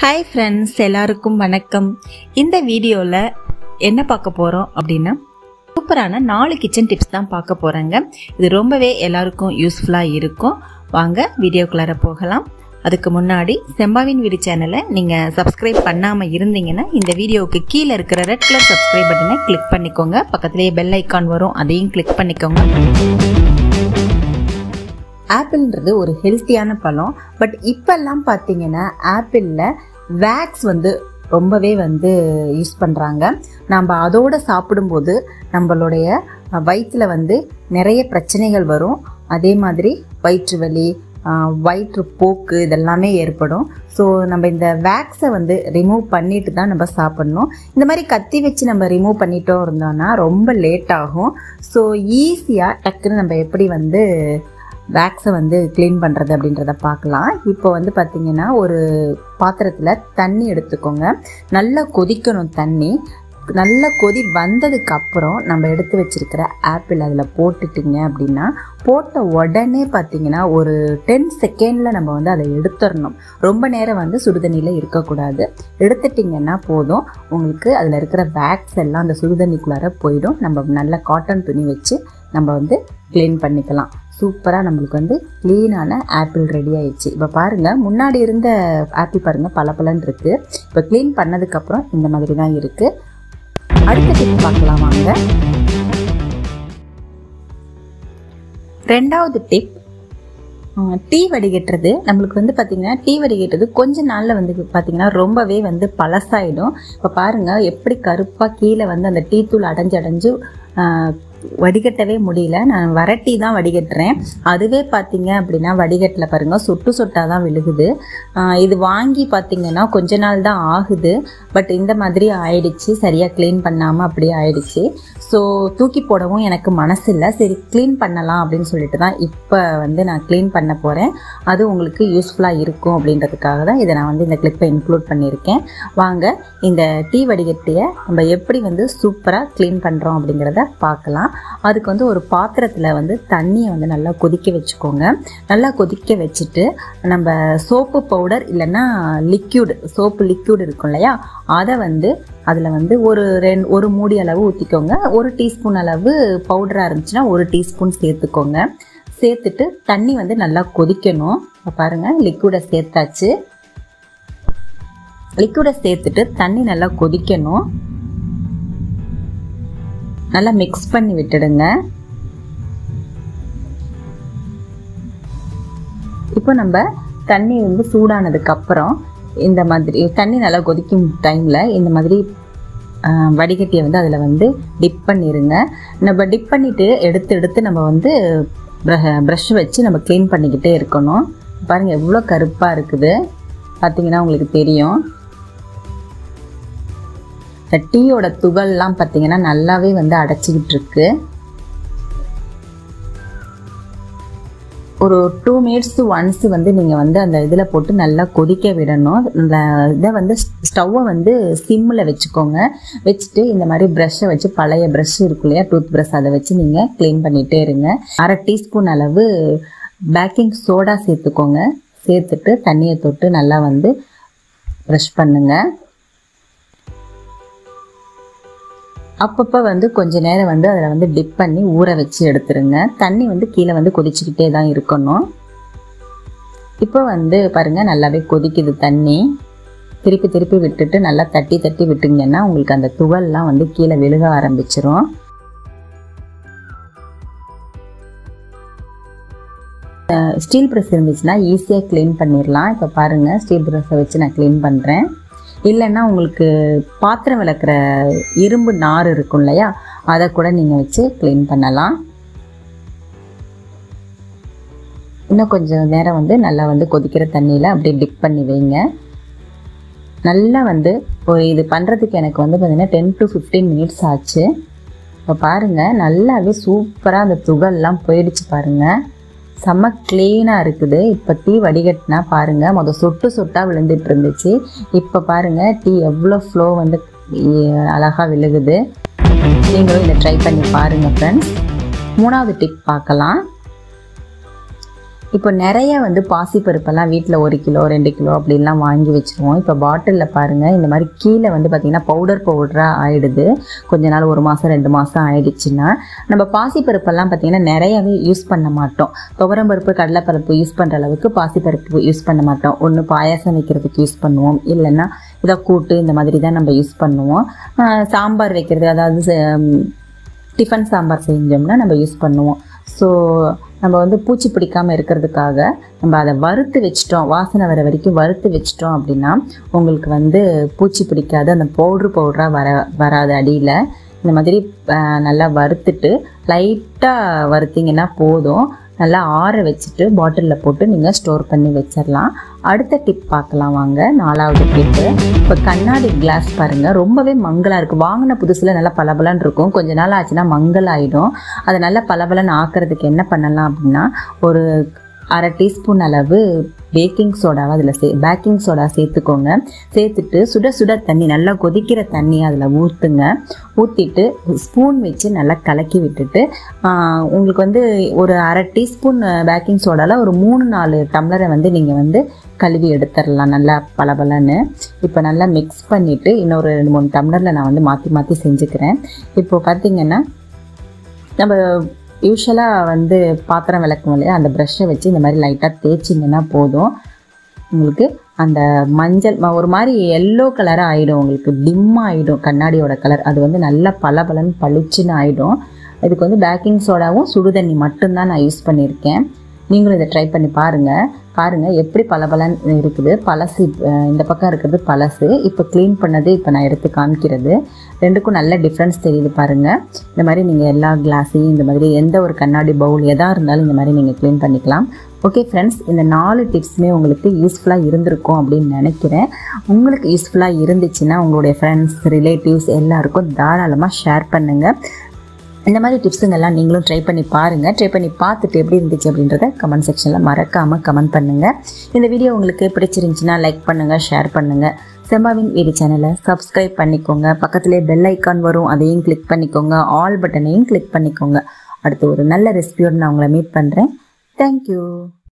hi friends எல்லாருக்கும் வணக்கம் இந்த வீடியோவில் என்ன பார்க்க போகிறோம் அப்படின்னா சூப்பரான நாலு கிச்சன் டிப்ஸ் தான் பார்க்க போகிறேங்க இது ரொம்பவே எல்லாருக்கும் யூஸ்ஃபுல்லாக இருக்கும் வாங்க வீடியோக்குள்ளார போகலாம் அதுக்கு முன்னாடி செம்பாவின் வீடு சேனலை நீங்கள் சப்ஸ்கிரைப் பண்ணாமல் இருந்தீங்கன்னா இந்த வீடியோவுக்கு கீழே இருக்கிற ரெட் கலர் சப்ஸ்கிரைப் பட்டனை கிளிக் பண்ணிக்கோங்க பக்கத்துலேயே பெல் ஐக்கான் வரும் அதையும் கிளிக் பண்ணிக்கோங்க ஆப்பிள்ன்றது ஒரு ஹெல்த்தியான பழம் பட் இப்பெல்லாம் பார்த்தீங்கன்னா ஆப்பிளில் வேக்ஸ் வந்து ரொம்பவே வந்து யூஸ் பண்ணுறாங்க நம்ம அதோட சாப்பிடும்போது நம்மளுடைய வயிற்றில் வந்து நிறைய பிரச்சனைகள் வரும் அதே மாதிரி வயிற்று வலி வயிற்று போக்கு இதெல்லாமே ஏற்படும் ஸோ நம்ம இந்த வேக்ஸை வந்து ரிமூவ் பண்ணிட்டு தான் நம்ம சாப்பிட்ணும் இந்த மாதிரி கத்தி வச்சு நம்ம ரிமூவ் பண்ணிட்டோம் இருந்தோம்னா ரொம்ப லேட் ஆகும் ஸோ ஈஸியாக டக்குன்னு நம்ம எப்படி வந்து வேக்ஸை வந்து க்ளீன் பண்ணுறது அப்படின்றத பார்க்கலாம் இப்போ வந்து பார்த்திங்கன்னா ஒரு பாத்திரத்தில் தண்ணி எடுத்துக்கோங்க நல்லா கொதிக்கணும் தண்ணி நல்ல கொதி வந்ததுக்கு அப்புறம் நம்ம எடுத்து வச்சிருக்கிற ஆப்பிள் அதில் போட்டுட்டிங்க அப்படின்னா போட்ட உடனே பார்த்தீங்கன்னா ஒரு டென் செகண்டில் நம்ம வந்து அதை எடுத்துடணும் ரொம்ப நேரம் வந்து சுடுதண்ணியில் இருக்கக்கூடாது எடுத்துட்டிங்கன்னா போதும் உங்களுக்கு அதில் இருக்கிற வேக்ஸ் எல்லாம் அந்த சுடுதண்ணிக்குள்ளார போயிடும் நம்ம நல்ல காட்டன் துணி வச்சு நம்ம வந்து க்ளீன் பண்ணிக்கலாம் சூப்பராக நம்மளுக்கு வந்து க்ளீனான ஆப்பிள் ரெடி ஆயிடுச்சு இப்போ பாருங்கள் முன்னாடி இருந்த ஆப்பிள் பாருங்கள் பல பலன் இருக்குது இப்போ க்ளீன் பண்ணதுக்கப்புறம் இந்த மாதிரி தான் இருக்குது அடுத்த டிப் பார்க்கலாம் வாங்க ரெண்டாவது டிப் டீ வடிகட்டுறது நம்மளுக்கு வந்து பார்த்திங்கன்னா டீ வடிகட்டுறது கொஞ்ச நாளில் வந்து பார்த்திங்கன்னா ரொம்பவே வந்து பழசாயிடும் இப்போ பாருங்கள் எப்படி கருப்பாக கீழே வந்து அந்த டீ தூள் அடைஞ்சு அடைஞ்சு வடிகட்டவே முடியல நான் வரட்டி தான் வடிகட்டுறேன் அதுவே பார்த்தீங்க அப்படின்னா வடிகட்டில் பாருங்கள் சொட்டு சொட்டாக தான் விழுகுது இது வாங்கி பார்த்தீங்கன்னா கொஞ்ச நாள் தான் ஆகுது பட் இந்த மாதிரி ஆயிடுச்சு சரியாக க்ளீன் பண்ணாமல் அப்படியே ஆயிடுச்சு ஸோ தூக்கி போடவும் எனக்கு மனசு இல்லை சரி க்ளீன் பண்ணலாம் அப்படின்னு சொல்லிட்டு தான் இப்போ வந்து நான் க்ளீன் பண்ண போகிறேன் அது உங்களுக்கு யூஸ்ஃபுல்லாக இருக்கும் அப்படின்றதுக்காக தான் இதை நான் வந்து இந்த கிளிப்பை இன்க்ளூட் பண்ணியிருக்கேன் வாங்க இந்த டீ வடிகட்டியை நம்ம எப்படி வந்து சூப்பராக க்ளீன் பண்ணுறோம் அப்படிங்கிறத பார்க்கலாம் அதுக்கு வந்து ஒரு பாத்திரத்தில் வந்து தண்ணியை வந்து நல்லா கொதிக்க வச்சுக்கோங்க நல்லா கொதிக்க வச்சுட்டு நம்ம சோப்பு பவுடர் இல்லைன்னா லிக்யூடு சோப்பு லிக்யூடு இருக்கும் இல்லையா அதை வந்து அதில் வந்து ஒரு ரெண்டு ஒரு மூடி அளவு ஊற்றிக்கோங்க ஒரு டீஸ்பூன் அளவு பவுடராக இருந்துச்சுன்னா ஒரு டீஸ்பூன் சேர்த்துக்கோங்க சேர்த்துட்டு தண்ணி வந்து நல்லா கொதிக்கணும் இப்போ பாருங்கள் லிக்விடை சேர்த்தாச்சு லிக்விடை சேர்த்துட்டு தண்ணி நல்லா கொதிக்கணும் நல்லா மிக்ஸ் பண்ணி விட்டுடுங்க இப்போ நம்ம தண்ணி வந்து சூடானதுக்கு அப்புறம் இந்த மாதிரி தண்ணி நல்லா கொதிக்கும் டைமில் இந்த மாதிரி வடிகட்டியை வந்து அதில் வந்து டிப் பண்ணிடுங்க நம்ம டிப் பண்ணிவிட்டு எடுத்து எடுத்து நம்ம வந்து ப்ரஷ் வச்சு நம்ம க்ளீன் பண்ணிக்கிட்டே இருக்கணும் பாருங்கள் எவ்வளோ கருப்பாக இருக்குது பார்த்தீங்கன்னா உங்களுக்கு தெரியும் இந்த டீயோட துகள்லாம் பார்த்தீங்கன்னா நல்லாவே வந்து அடைச்சிக்கிட்டு இருக்கு ஒரு டூ மினிட்ஸ் ஒன்ஸ் வந்து நீங்கள் வந்து அந்த இதில் போட்டு நல்லா கொதிக்க விடணும் இந்த இதை வந்து ஸ்டவ்வை வந்து சிம்மில் வச்சுக்கோங்க வச்சுட்டு இந்த மாதிரி ப்ரஷ்ஷை வச்சு பழைய ப்ரஷ் இருக்கு இல்லையா டூத் ப்ரஷ் அதை வச்சு நீங்கள் க்ளீன் பண்ணிகிட்டே இருங்க அரை டீஸ்பூன் அளவு பேக்கிங் சோடா சேர்த்துக்கோங்க சேர்த்துட்டு தண்ணியை தொட்டு நல்லா வந்து ப்ரஷ் பண்ணுங்கள் அப்பப்போ வந்து கொஞ்ச நேரம் வந்து அதில் வந்து டிப் பண்ணி ஊற வச்சு எடுத்துருங்க தண்ணி வந்து கீழே வந்து கொதிச்சுக்கிட்டே தான் இருக்கணும் இப்போ வந்து பாருங்கள் நல்லாவே கொதிக்குது தண்ணி திருப்பி திருப்பி விட்டுட்டு நல்லா தட்டி தட்டி விட்டுங்கன்னா உங்களுக்கு அந்த துகள்லாம் வந்து கீழே விழுக ஆரம்பிச்சிரும் ஸ்டீல் ப்ரெஸ் இருந்துச்சுன்னா ஈஸியாக க்ளீன் பண்ணிடலாம் இப்போ பாருங்கள் ஸ்டீல் ப்ரெஸ்ஸை வச்சு நான் க்ளீன் பண்ணுறேன் இல்லைன்னா உங்களுக்கு பாத்திரம் விளக்குற இரும்பு நார் இருக்கும் இல்லையா அதை கூட நீங்கள் வச்சு க்ளீன் பண்ணலாம் இன்னும் கொஞ்சம் நேரம் வந்து நல்லா வந்து கொதிக்கிற தண்ணியில் அப்படியே டிப் பண்ணி வைங்க நல்லா வந்து ஒரு இது பண்ணுறதுக்கு எனக்கு வந்து பார்த்திங்கன்னா டென் டு ஃபிஃப்டீன் மினிட்ஸ் ஆச்சு இப்போ பாருங்கள் நல்லாவே சூப்பராக அந்த துகள்லாம் போயிடுச்சு பாருங்கள் செம்ம க்ளீனாக இருக்குது இப்போ டீ வடிகட்டினா பாருங்கள் மொதல் சொட்டு சொட்டாக விழுந்துட்டு இருந்துச்சு இப்போ பாருங்கள் டீ எவ்வளோ ஃப்ளோ வந்து அழகாக விழுகுது நீங்களும் இதை ட்ரை பண்ணி பாருங்கள் ஃப்ரெண்ட்ஸ் மூணாவது டிப் பார்க்கலாம் இப்போ நிறைய வந்து பாசிப்பருப்பெல்லாம் வீட்டில் ஒரு கிலோ ரெண்டு கிலோ அப்படிலாம் வாங்கி வச்சுருவோம் இப்போ பாட்டிலில் பாருங்கள் இந்த மாதிரி கீழே வந்து பார்த்திங்கன்னா பவுடர் பவுடராக ஆயிடுது கொஞ்ச நாள் ஒரு மாதம் ரெண்டு மாதம் ஆயிடுச்சுன்னா நம்ம பாசிப்பருப்பெல்லாம் பார்த்திங்கன்னா நிறையவே யூஸ் பண்ண மாட்டோம் துவரம்பருப்பு கடலைப்பருப்பு யூஸ் பண்ணுற அளவுக்கு பாசிப்பருப்பு யூஸ் பண்ண மாட்டோம் ஒன்று பாயாசம் வைக்கிறதுக்கு யூஸ் பண்ணுவோம் இல்லைன்னா இதை கூட்டு இந்த மாதிரி தான் நம்ம யூஸ் பண்ணுவோம் ஆஹ் சாம்பார் வைக்கிறது அதாவது ச- டிஃபன் சாம்பார் செஞ்சோம்னா நம்ம யூஸ் பண்ணுவோம் ஸோ நம்ம வந்து பூச்சி பிடிக்காமல் இருக்கிறதுக்காக நம்ம அதை வறுத்து வச்சிட்டோம் வாசனை வர வரைக்கும் வறுத்து வச்சிட்டோம் அப்படின்னா உங்களுக்கு வந்து பூச்சி பிடிக்காது அந்த பவுட்ரு பவுடராக வர வராது அடியில் இந்த மாதிரி ஆஹ், நல்லா வறுத்துட்டு லைட்டாக வறுத்தீங்கன்னா போதும் நல்லா ஆற வச்சுட்டு பாட்டிலில் போட்டு நீங்கள் ஸ்டோர் பண்ணி வச்சிடலாம் அடுத்த டிப் பார்க்கலாம் வாங்க நாலாவது டிப்பு இப்போ கண்ணாடி கிளாஸ் பாருங்கள் ரொம்பவே மங்கலாக இருக்குது வாங்கின புதுசில் நல்லா பளபளன்னு இருக்கும் கொஞ்ச நாள் ஆச்சுன்னா மங்கல் ஆகிடும் அதை நல்லா பளபளன்னு ஆக்கிறதுக்கு என்ன பண்ணலாம் அப்படின்னா ஒரு அரை டீஸ்பூன் அளவு பேக்கிங் சோடாவை அதில் சே பேக்கிங் சோடா சேர்த்துக்கோங்க சேர்த்துட்டு சுட சுட தண்ணி நல்லா கொதிக்கிற தண்ணியை அதில் ஊற்றுங்க ஊற்றிட்டு ஸ்பூன் வச்சு நல்லா கலக்கி விட்டுட்டு ஆஹ், உங்களுக்கு வந்து ஒரு அரை டீஸ்பூன் பேக்கிங் சோடாவில் ஒரு மூணு நாலு டம்ளரை வந்து நீங்கள் வந்து கழுவி எடுத்துடலாம் நல்லா பளபளன்னு இப்போ நல்லா மிக்ஸ் பண்ணிவிட்டு இன்னொரு ரெண்டு மூணு டம்ளரில் நான் வந்து மாற்றி மாற்றி செஞ்சுக்கிறேன் இப்போ பார்த்தீங்கன்னா நம்ம யூஸ்வலாக வந்து பாத்திரம் விளக்கும் இல்லையா அந்த ப்ரஷ்ஷை வச்சு இந்த மாதிரி லைட்டாக தேய்ச்சிங்கன்னா போதும் உங்களுக்கு அந்த மஞ்சள் ம- ஒரு மாதிரி எல்லோ கலராக ஆகிடும் உங்களுக்கு டிம் ஆகிடும் கண்ணாடியோட கலர் அது வந்து நல்லா பளபளன்னு பளிச்சுன்னு ஆகிடும் இதுக்கு வந்து பேக்கிங் சோடாவும் சுடுதண்ணி மட்டும்தான் நான் யூஸ் பண்ணியிருக்கேன் நீங்களும் இதை ட்ரை பண்ணி பாருங்கள் பாருங்கள் எப்படி பளபளன்னு இருக்குது பழசு அஹ் இந்த பக்கம் இருக்கிறது பழசு இப்போ க்ளீன் பண்ணது இப்போ நான் எடுத்து காமிக்கிறது ரெண்டுக்கும் நல்ல டிஃப்ரென்ஸ் தெரியுது பாருங்கள் இந்த மாதிரி நீங்கள் எல்லா கிளாஸையும் இந்த மாதிரி எந்த ஒரு கண்ணாடி பவுல் எதாக இருந்தாலும் இந்த மாதிரி நீங்கள் க்ளீன் பண்ணிக்கலாம் ஓகே ஃப்ரெண்ட்ஸ் இந்த நாலு டிப்ஸுமே உங்களுக்கு யூஸ்ஃபுல்லாக இருந்திருக்கும் அப்படின்னு நினைக்கிறேன் உங்களுக்கு யூஸ்ஃபுல்லாக இருந்துச்சுன்னா உங்களுடைய ஃப்ரெண்ட்ஸ் ரிலேட்டிவ்ஸ் எல்லாருக்கும் தாராளமாக ஷேர் பண்ணுங்கள் இந்த மாதிரி டிப்ஸுங்கெல்லாம் நீங்களும் ட்ரை பண்ணி பாருங்கள் ட்ரை பண்ணி பார்த்துட்டு எப்படி இருந்துச்சு அப்படின்றத கமெண்ட் செக்ஷனில் மறக்காமல் கமெண்ட் பண்ணுங்கள் இந்த வீடியோ உங்களுக்கு பிடிச்சிருந்துச்சுன்னா லைக் பண்ணுங்கள் ஷேர் பண்ணுங்கள் செம்பாவின் வீடு சேனலை சப்ஸ்கிரைப் பண்ணிக்கோங்க பக்கத்துலேயே பெல் ஐக்கான் வரும் அதையும் கிளிக் பண்ணிக்கோங்க ஆல் பட்டனையும் கிளிக் பண்ணிக்கோங்க அடுத்து ஒரு நல்ல ரெசிபியோடு நான் உங்களை மீட் பண்ணுறேன் தேங்க்யூ